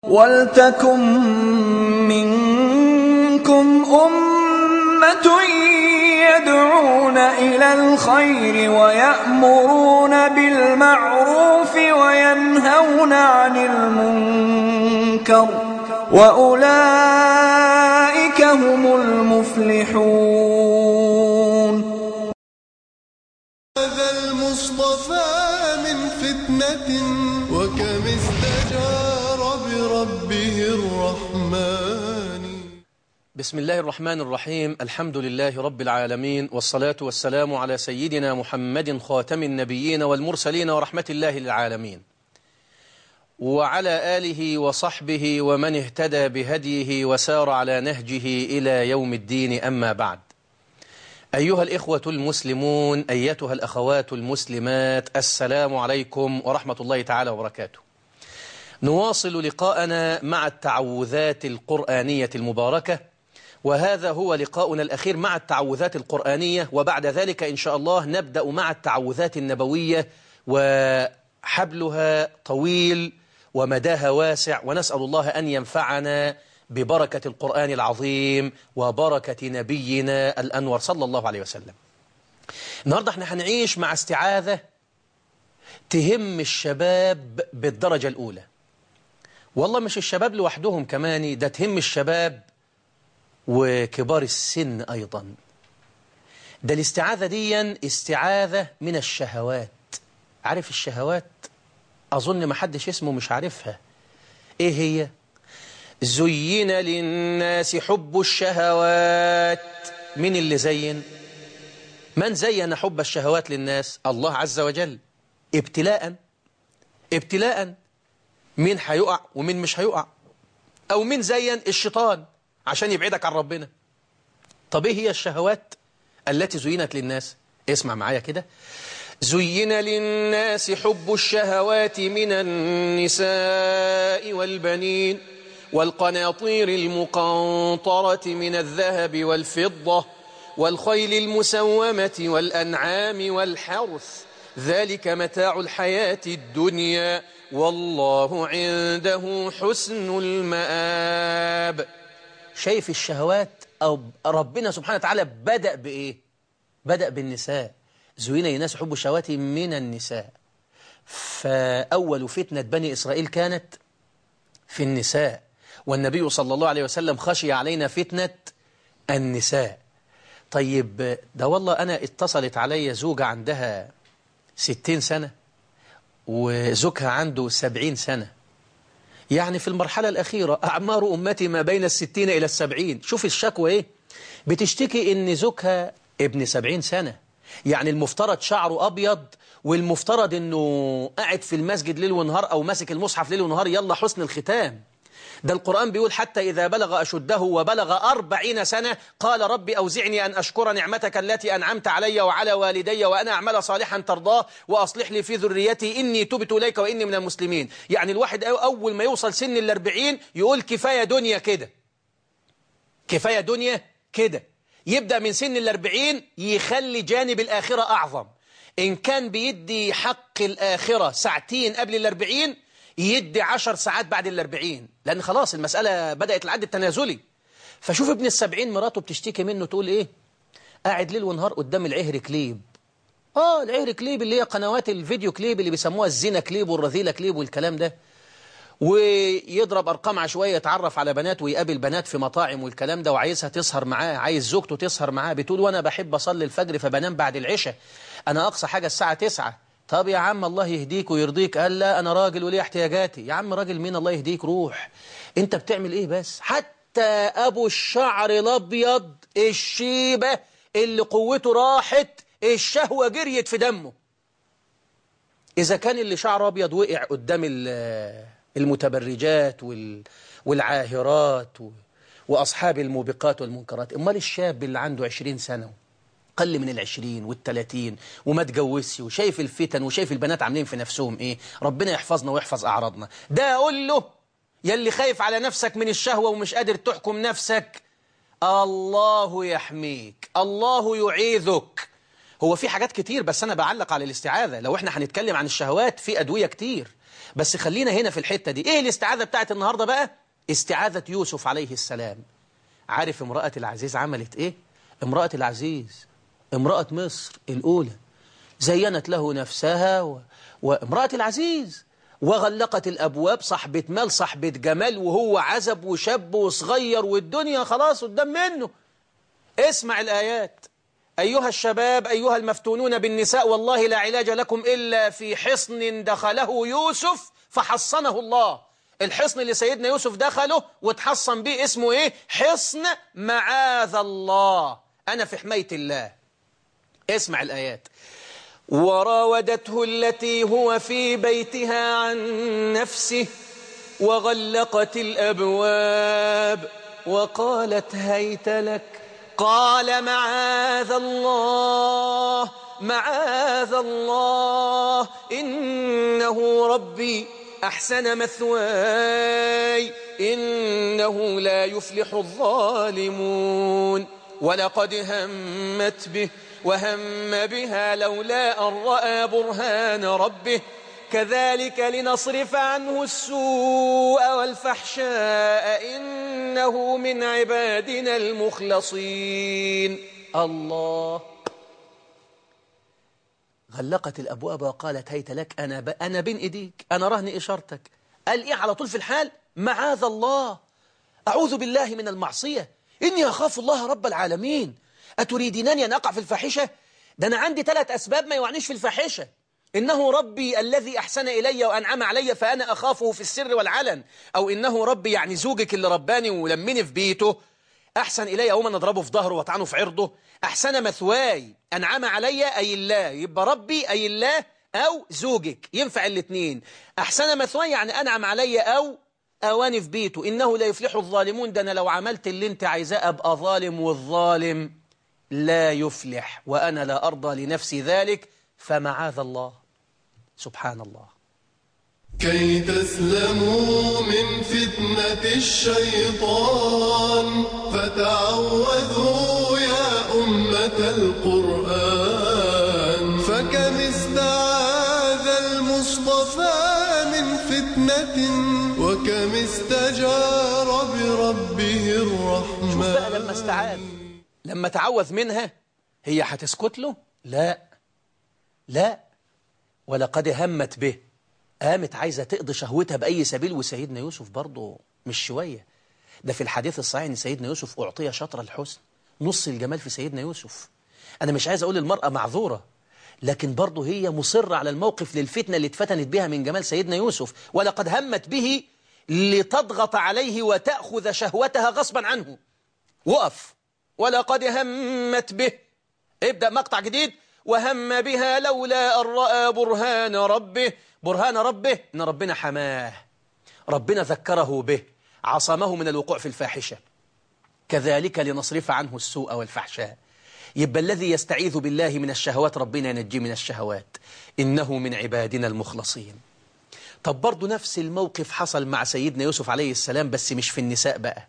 وَلْتَكُن مِّنكُمْ أُمَّةٌ يَدْعُونَ إِلَى الْخَيْرِ وَيَأْمُرُونَ بِالْمَعْرُوفِ وَيَنْهَوْنَ عَنِ الْمُنكَرِ ۚ وَأُولَٰئِكَ هُمُ الْمُفْلِحُونَ هذا المصطفى من فتنة وكم استجار بربه الرحمن بسم الله الرحمن الرحيم الحمد لله رب العالمين والصلاة والسلام على سيدنا محمد خاتم النبيين والمرسلين ورحمة الله للعالمين وعلى آله وصحبه ومن اهتدى بهديه وسار على نهجه إلى يوم الدين أما بعد أيها الإخوة المسلمون أيتها الأخوات المسلمات السلام عليكم ورحمة الله تعالى وبركاته نواصل لقاءنا مع التعوذات القرآنية المباركة وهذا هو لقاؤنا الأخير مع التعوذات القرآنية وبعد ذلك إن شاء الله نبدأ مع التعوذات النبوية وحبلها طويل ومداها واسع ونسأل الله أن ينفعنا ببركة القرآن العظيم وبركة نبينا الأنور صلى الله عليه وسلم النهاردة احنا هنعيش مع استعاذة تهم الشباب بالدرجة الأولى والله مش الشباب لوحدهم كمان ده تهم الشباب وكبار السن أيضا ده الاستعاذة دي استعاذة من الشهوات عارف الشهوات أظن ما حدش اسمه مش عارفها إيه هي زين للناس حب الشهوات من اللي زين من زين حب الشهوات للناس الله عز وجل ابتلاء ابتلاء مين هيقع ومين مش هيقع أو مين زين الشيطان عشان يبعدك عن ربنا طب ايه هي الشهوات التي زينت للناس اسمع معايا كده زين للناس حب الشهوات من النساء والبنين والقناطير المقنطرة من الذهب والفضة والخيل المسومة والأنعام والحرث ذلك متاع الحياة الدنيا والله عنده حسن المآب شايف الشهوات أو ربنا سبحانه وتعالى بدأ بإيه بدأ بالنساء زوين للناس حب الشهوات من النساء فأول فتنة بني إسرائيل كانت في النساء والنبي صلى الله عليه وسلم خشي علينا فتنة النساء طيب ده والله أنا اتصلت علي زوجة عندها ستين سنة وزوجها عنده سبعين سنة يعني في المرحلة الأخيرة أعمار أمتي ما بين الستين إلى السبعين شوف الشكوى إيه بتشتكي إن زوجها ابن سبعين سنة يعني المفترض شعره أبيض والمفترض إنه قاعد في المسجد ليل ونهار أو ماسك المصحف ليل ونهار يلا حسن الختام ده القرآن بيقول حتى إذا بلغ أشده وبلغ أربعين سنة قال ربي أوزعني أن أشكر نعمتك التي أنعمت علي وعلى والدي وأنا أعمل صالحا ترضاه وأصلح لي في ذريتي إني تبت إليك وإني من المسلمين يعني الواحد أول ما يوصل سن الأربعين يقول كفاية دنيا كده كفاية دنيا كده يبدأ من سن الأربعين يخلي جانب الآخرة أعظم إن كان بيدي حق الآخرة ساعتين قبل الأربعين يدي عشر ساعات بعد الأربعين لأن خلاص المسألة بدأت العد التنازلي فشوف ابن السبعين مراته بتشتكي منه تقول إيه قاعد ليل ونهار قدام العهر كليب آه العهر كليب اللي هي قنوات الفيديو كليب اللي بيسموها الزنا كليب والرذيلة كليب والكلام ده ويضرب أرقام عشوائية يتعرف على بنات ويقابل بنات في مطاعم والكلام ده وعايزها تسهر معاه عايز زوجته تسهر معاه بتقول وأنا بحب أصلي الفجر فبنام بعد العشاء أنا أقصى حاجة الساعة تسعة طب يا عم الله يهديك ويرضيك قال لا أنا راجل ولي احتياجاتي يا عم راجل مين الله يهديك روح أنت بتعمل إيه بس حتى أبو الشعر الأبيض الشيبة اللي قوته راحت الشهوة جريت في دمه إذا كان اللي شعره أبيض وقع قدام المتبرجات والعاهرات وأصحاب الموبقات والمنكرات أمال الشاب اللي عنده عشرين سنة قل من العشرين والتلاتين وما تجوزش وشايف الفتن وشايف البنات عاملين في نفسهم ايه ربنا يحفظنا ويحفظ أعراضنا ده أقول له يلي خايف على نفسك من الشهوة ومش قادر تحكم نفسك الله يحميك الله يعيذك هو في حاجات كتير بس أنا بعلق على الاستعاذة لو احنا هنتكلم عن الشهوات في أدوية كتير بس خلينا هنا في الحتة دي ايه الاستعاذة بتاعت النهاردة بقى استعاذة يوسف عليه السلام عارف امرأة العزيز عملت ايه امرأة العزيز امرأة مصر الأولى زينت له نفسها و... وامرأة العزيز وغلقت الأبواب صاحبة مال صاحبة جمال وهو عزب وشاب وصغير والدنيا خلاص قدام منه اسمع الآيات أيها الشباب أيها المفتونون بالنساء والله لا علاج لكم إلا في حصن دخله يوسف فحصنه الله الحصن اللي سيدنا يوسف دخله وتحصن به اسمه إيه حصن معاذ الله أنا في حماية الله اسمع الآيات وراودته التي هو في بيتها عن نفسه وغلقت الأبواب وقالت هيت لك قال معاذ الله معاذ الله إنه ربي أحسن مثواي إنه لا يفلح الظالمون ولقد همت به وهم بها لولا أن رأى برهان ربه كذلك لنصرف عنه السوء والفحشاء إنه من عبادنا المخلصين الله غلقت الأبواب وقالت هيت لك أنا, ب... أنا بين إيديك أنا رهن إشارتك قال إيه على طول في الحال معاذ الله أعوذ بالله من المعصية إني أخاف الله رب العالمين أتريدينني أن أقع في الفاحشة ده أنا عندي ثلاث أسباب ما يوعنيش في الفاحشة إنه ربي الذي أحسن إلي وأنعم علي فأنا أخافه في السر والعلن أو إنه ربي يعني زوجك اللي رباني ولمني في بيته أحسن إلي أو من أضربه في ظهره وأطعنه في عرضه أحسن مثواي أنعم علي أي الله يبقى ربي أي الله أو زوجك ينفع الاثنين أحسن مثواي يعني أنعم علي أو أواني في بيته إنه لا يفلح الظالمون ده أنا لو عملت اللي أنت عايزاه أبقى ظالم والظالم لا يفلح وأنا لا أرضى لنفسي ذلك فمعاذ الله سبحان الله كي تسلموا من فتنة الشيطان فتعوذوا يا أمة القرآن فكم استعاذ المصطفى من فتنة وكم استجار بربه الرحمن شوف بقى لما استعاذ لما تعوذ منها هي هتسكت له لا لا ولقد همت به قامت عايزة تقضي شهوتها بأي سبيل وسيدنا يوسف برضه مش شوية ده في الحديث الصحيح ان سيدنا يوسف أعطي شطر الحسن نص الجمال في سيدنا يوسف أنا مش عايز أقول المرأة معذورة لكن برضه هي مصرة على الموقف للفتنة اللي اتفتنت بها من جمال سيدنا يوسف ولقد همت به لتضغط عليه وتأخذ شهوتها غصبا عنه وقف ولقد همت به ابدأ مقطع جديد وهم بها لولا أن رأى برهان ربه برهان ربه إن ربنا حماه ربنا ذكره به عصمه من الوقوع في الفاحشة كذلك لنصرف عنه السوء والفحشاء يبقى الذي يستعيذ بالله من الشهوات ربنا ينجي من الشهوات إنه من عبادنا المخلصين طب برضو نفس الموقف حصل مع سيدنا يوسف عليه السلام بس مش في النساء بقى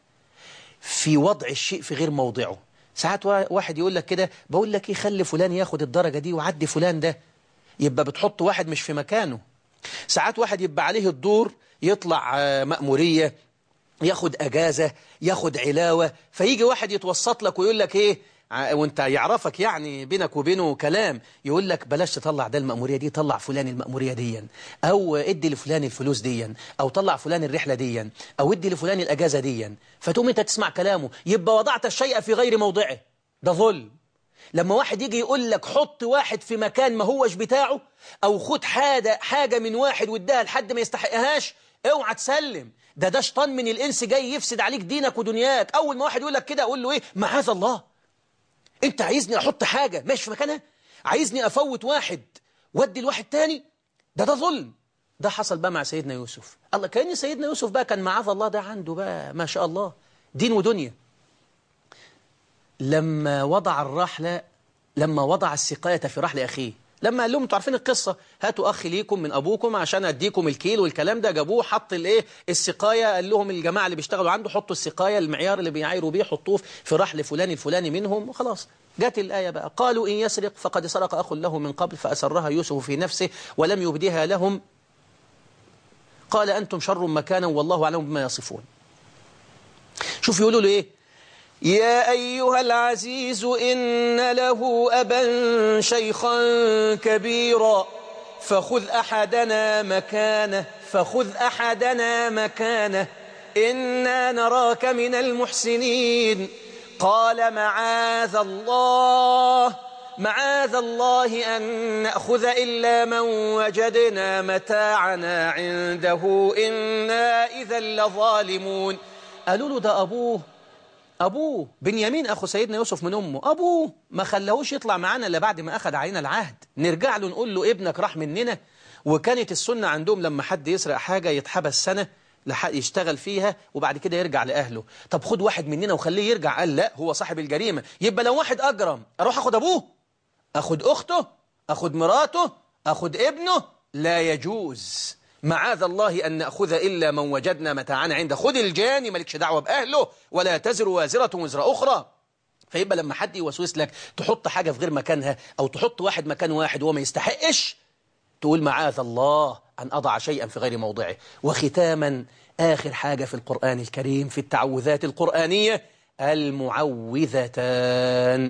في وضع الشيء في غير موضعه ساعات واحد يقول لك كده بقول لك ايه خلي فلان ياخد الدرجة دي وعدي فلان ده يبقى بتحط واحد مش في مكانه ساعات واحد يبقى عليه الدور يطلع مأمورية ياخد أجازة ياخد علاوة فيجي واحد يتوسط لك ويقول لك ايه وانت يعرفك يعني بينك وبينه كلام يقول لك بلاش تطلع ده المأمورية دي طلع فلان المأمورية دي او ادي لفلان الفلوس دي او طلع فلان الرحلة دي او ادي لفلان الأجازة دي فتقوم انت تسمع كلامه يبقى وضعت الشيء في غير موضعه ده ظلم لما واحد يجي يقول لك حط واحد في مكان ما هوش بتاعه او خد حاجة, حاجة من واحد واداها لحد ما يستحقهاش اوعى تسلم ده ده شيطان من الانس جاي يفسد عليك دينك ودنياك اول ما واحد يقول لك كده اقول له ايه معاذ الله انت عايزني احط حاجة ماشي في مكانها عايزني افوت واحد وادي لواحد تاني ده ده ظلم ده حصل بقى مع سيدنا يوسف الله كأن سيدنا يوسف بقى كان معاذ الله ده عنده بقى ما شاء الله دين ودنيا لما وضع الرحلة لما وضع السقاية في رحل أخيه لما قال لهم انتوا عارفين القصة هاتوا أخ ليكم من أبوكم عشان أديكم الكيل والكلام ده جابوه حط الايه السقاية قال لهم الجماعة اللي بيشتغلوا عنده حطوا السقاية المعيار اللي بيعايروا بيه حطوه في رحل فلان الفلاني منهم وخلاص جات الآية بقى قالوا إن يسرق فقد سرق أخ له من قبل فأسرها يوسف في نفسه ولم يبدها لهم قال أنتم شر مكانا والله أعلم بما يصفون شوف يقولوا له إيه يا أيها العزيز إن له أبا شيخا كبيرا فخذ أحدنا مكانه فخذ أحدنا مكانه إنا نراك من المحسنين قال معاذ الله معاذ الله أن نأخذ إلا من وجدنا متاعنا عنده إنا إذا لظالمون قالوا له ده أبوه أبوه بنيامين أخو سيدنا يوسف من أمه أبوه ما خلاهوش يطلع معانا إلا بعد ما أخذ علينا العهد نرجع له نقول له ابنك راح مننا وكانت السنة عندهم لما حد يسرق حاجة يتحبس سنة يشتغل فيها وبعد كده يرجع لأهله طب خد واحد مننا وخليه يرجع قال لا هو صاحب الجريمة يبقى لو واحد أجرم أروح أخد أبوه أخد أخته أخد مراته أخد ابنه لا يجوز معاذ الله أن نأخذ إلا من وجدنا متاعنا عنده خد الجاني مالكش دعوة بأهله ولا تزر وازرة وزر أخرى فيبقى لما حد يوسوس لك تحط حاجة في غير مكانها أو تحط واحد مكان واحد وهو ما يستحقش تقول معاذ الله أن أضع شيئا في غير موضعه وختاما آخر حاجة في القرآن الكريم في التعوذات القرآنية المعوذتان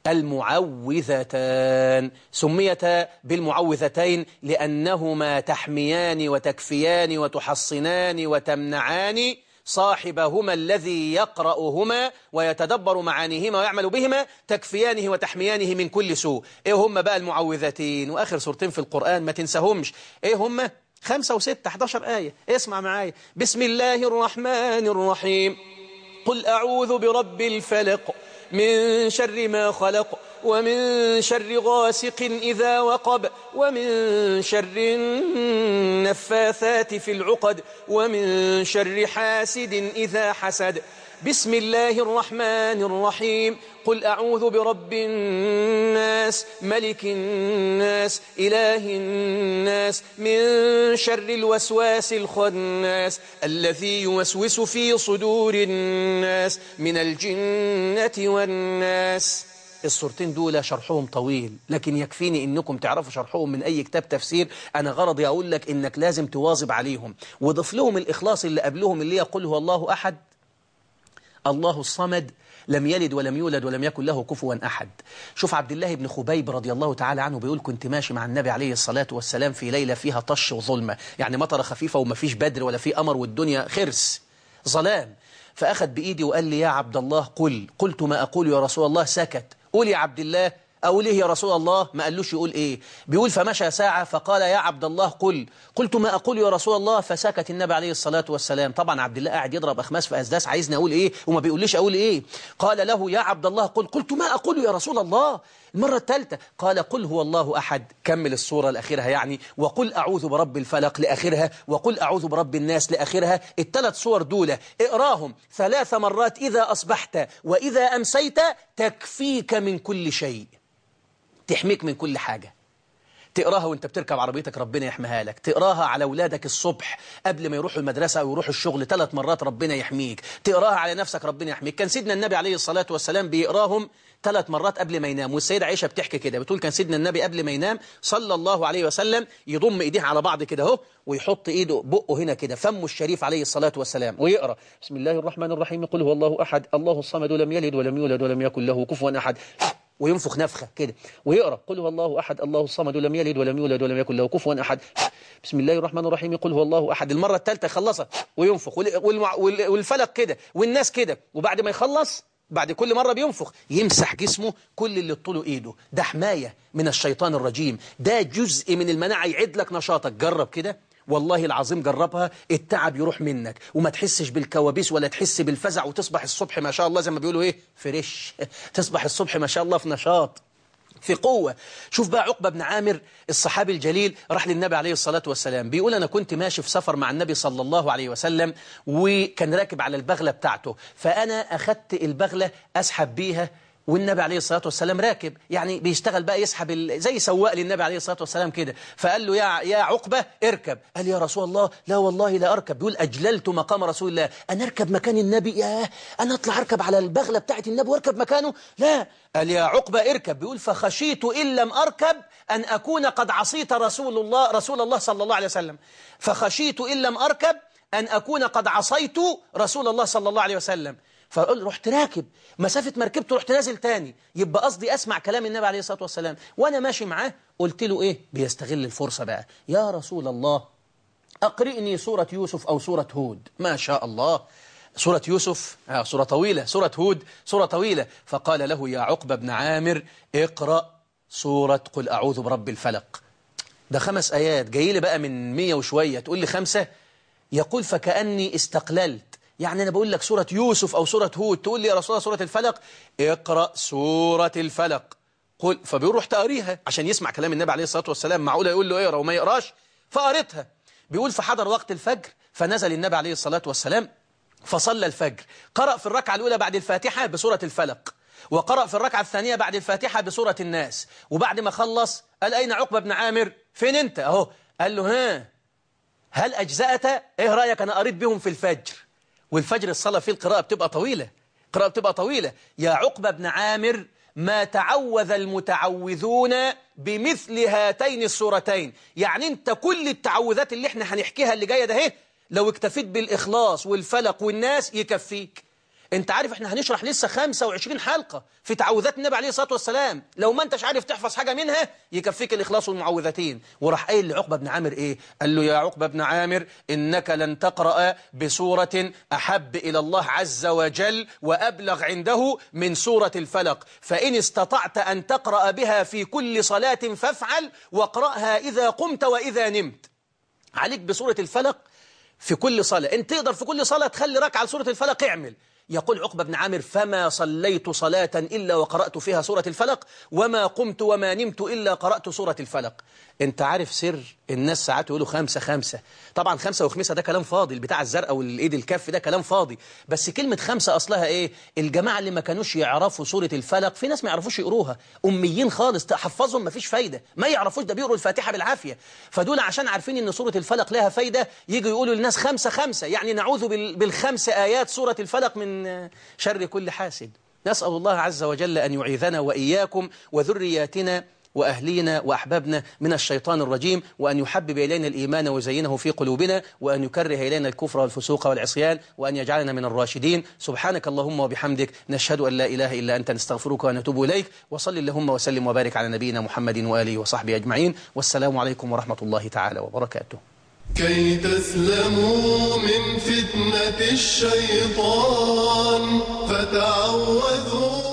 المعوذتان سميتا بالمعوذتين لأنهما تحميان وتكفيان وتحصنان وتمنعان صاحبهما الذي يقرأهما ويتدبر معانيهما ويعمل بهما تكفيانه وتحميانه من كل سوء ايه هم بقى المعوذتين واخر سورتين في القرآن ما تنساهمش ايه هم خمسة وستة 11 آية اسمع معايا بسم الله الرحمن الرحيم قل أعوذ برب الفلق من شر ما خلق ومن شر غاسق إذا وقب ومن شر النفاثات في العقد ومن شر حاسد إذا حسد بسم الله الرحمن الرحيم قل أعوذ برب الناس ملك الناس إله الناس من شر الوسواس الخناس الذي يوسوس في صدور الناس من الجنة والناس الصورتين دول شرحهم طويل لكن يكفيني انكم تعرفوا شرحهم من اي كتاب تفسير انا غرضي اقول لك انك لازم تواظب عليهم وضف لهم الاخلاص اللي قبلهم اللي يقول هو الله احد الله الصمد لم يلد ولم يولد ولم يكن له كفوا أحد شوف عبد الله بن خبيب رضي الله تعالى عنه بيقول كنت ماشي مع النبي عليه الصلاة والسلام في ليلة فيها طش وظلمة يعني مطرة خفيفة وما فيش بدر ولا في أمر والدنيا خرس ظلام فأخذ بإيدي وقال لي يا عبد الله قل قلت ما أقول يا رسول الله سكت قول يا عبد الله أقول إيه يا رسول الله ما قالوش يقول إيه بيقول فمشى ساعة فقال يا عبد الله قل قلت ما أقول يا رسول الله فسكت النبي عليه الصلاة والسلام طبعا عبد الله قاعد يضرب أخماس في أسداس عايزني أقول إيه وما بيقوليش أقول إيه قال له يا عبد الله قل قلت ما أقول يا رسول الله المرة الثالثة قال قل هو الله أحد كمل الصورة لآخرها يعني وقل أعوذ برب الفلق لآخرها وقل أعوذ برب الناس لآخرها الثلاث صور دولة اقراهم ثلاث مرات إذا أصبحت وإذا أمسيت تكفيك من كل شيء تحميك من كل حاجة تقراها وانت بتركب عربيتك ربنا يحميها لك تقراها على أولادك الصبح قبل ما يروحوا المدرسة أو يروحوا الشغل ثلاث مرات ربنا يحميك تقراها على نفسك ربنا يحميك كان سيدنا النبي عليه الصلاة والسلام بيقراهم ثلاث مرات قبل ما ينام والسيدة عائشة بتحكي كده بتقول كان سيدنا النبي قبل ما ينام صلى الله عليه وسلم يضم ايديه على بعض كده اهو ويحط ايده بقه هنا كده فمه الشريف عليه الصلاة والسلام ويقرأ بسم الله الرحمن الرحيم قل هو الله أحد الله الصمد لم يلد ولم يولد ولم يكن له كفوا أحد وينفخ نفخة كده ويقرأ قل هو الله أحد الله الصمد لم يلد ولم يولد ولم يكن له كفوا أحد بسم الله الرحمن الرحيم قل هو الله أحد المرة الثالثة يخلصها وينفخ والفلك كده والناس كده وبعد ما يخلص بعد كل مرة بينفخ يمسح جسمه كل اللي طوله ايده ده حماية من الشيطان الرجيم ده جزء من المناعة يعد لك نشاطك جرب كده والله العظيم جربها التعب يروح منك وما تحسش بالكوابيس ولا تحس بالفزع وتصبح الصبح ما شاء الله زي ما بيقولوا ايه فريش تصبح الصبح ما شاء الله في نشاط في قوة شوف بقى عقبة بن عامر الصحابي الجليل راح للنبي عليه الصلاة والسلام بيقول أنا كنت ماشي في سفر مع النبي صلى الله عليه وسلم وكان راكب على البغلة بتاعته فأنا أخدت البغلة أسحب بيها والنبي عليه الصلاة والسلام راكب يعني بيشتغل بقى يسحب ال... زي سواق للنبي عليه الصلاة والسلام كده فقال له يا يا عقبة اركب قال يا رسول الله لا والله لا أركب بيقول أجللت مقام رسول الله أنا أركب مكان النبي يا أنا أطلع أركب على البغلة بتاعت النبي وأركب مكانه لا قال يا عقبة اركب بيقول فخشيت إن لم أركب أن أكون قد عصيت رسول الله رسول الله صلى الله عليه وسلم فخشيت إن لم أركب أن أكون قد عصيت رسول الله صلى الله عليه وسلم فقال رحت راكب مسافة ما ركبت رحت نازل تاني يبقى قصدي أسمع كلام النبي عليه الصلاة والسلام وأنا ماشي معاه قلت له إيه بيستغل الفرصة بقى يا رسول الله أقرئني سورة يوسف أو سورة هود ما شاء الله سورة يوسف آه سورة طويلة سورة هود سورة طويلة فقال له يا عقبة بن عامر اقرأ سورة قل أعوذ برب الفلق ده خمس آيات جاي لي بقى من مية وشوية تقول لي خمسة يقول فكأني استقللت يعني أنا بقول لك سورة يوسف أو سورة هود تقول لي يا رسول الله سورة الفلق اقرأ سورة الفلق قل فبيقول رحت أقريها عشان يسمع كلام النبي عليه الصلاة والسلام معقولة يقول له اقرأ وما يقراش فقريتها بيقول فحضر وقت الفجر فنزل النبي عليه الصلاة والسلام فصلى الفجر قرأ في الركعة الأولى بعد الفاتحة بسورة الفلق وقرأ في الركعة الثانية بعد الفاتحة بسورة الناس وبعد ما خلص قال أين عقبة بن عامر فين أنت أهو قال له ها هل أجزأت إيه رأيك أنا قريت بهم في الفجر والفجر الصلاة فيه القراءة بتبقى طويلة قراءة بتبقى طويلة يا عقبة بن عامر ما تعوذ المتعوذون بمثل هاتين السورتين يعني انت كل التعوذات اللي احنا هنحكيها اللي جاية ده اهي لو اكتفيت بالإخلاص والفلق والناس يكفيك انت عارف احنا هنشرح لسه 25 حلقة في تعوذات النبي عليه الصلاة والسلام لو ما انتش عارف تحفظ حاجة منها يكفيك الإخلاص والمعوذتين وراح قايل لعقبة بن عامر ايه قال له يا عقبة بن عامر إنك لن تقرأ بسورة أحب إلى الله عز وجل وأبلغ عنده من سورة الفلق فإن استطعت أن تقرأ بها في كل صلاة فافعل واقرأها إذا قمت وإذا نمت عليك بسورة الفلق في كل صلاة انت تقدر في كل صلاة تخلي ركعة لسورة الفلق اعمل يقول عقبة بن عامر فما صليت صلاة إلا وقرأت فيها سورة الفلق وما قمت وما نمت إلا قرأت سورة الفلق انت عارف سر الناس ساعات يقولوا خمسة خمسة طبعا خمسة وخمسة ده كلام فاضي بتاع الزرقاء والإيد الكف ده كلام فاضي بس كلمة خمسة أصلها إيه الجماعة اللي ما كانوش يعرفوا سورة الفلق في ناس ما يعرفوش يقروها أميين خالص تحفظهم ما فيش فايدة ما يعرفوش ده بيقروا الفاتحة بالعافية فدول عشان عارفين إن سورة الفلق لها فايدة يجوا يقولوا للناس خمسة خمسة يعني نعوذ بالخمس آيات سورة الفلق من شر كل حاسد نسأل الله عز وجل أن يعيذنا وإياكم وذرياتنا وأهلينا وأحبابنا من الشيطان الرجيم وأن يحبب إلينا الإيمان ويزينه في قلوبنا وأن يكره إلينا الكفر والفسوق والعصيان وأن يجعلنا من الراشدين سبحانك اللهم وبحمدك نشهد أن لا إله إلا أنت نستغفرك ونتوب إليك وصل اللهم وسلم وبارك على نبينا محمد وآله وصحبه أجمعين والسلام عليكم ورحمة الله تعالى وبركاته كي تسلموا من فتنة الشيطان فتعوذوا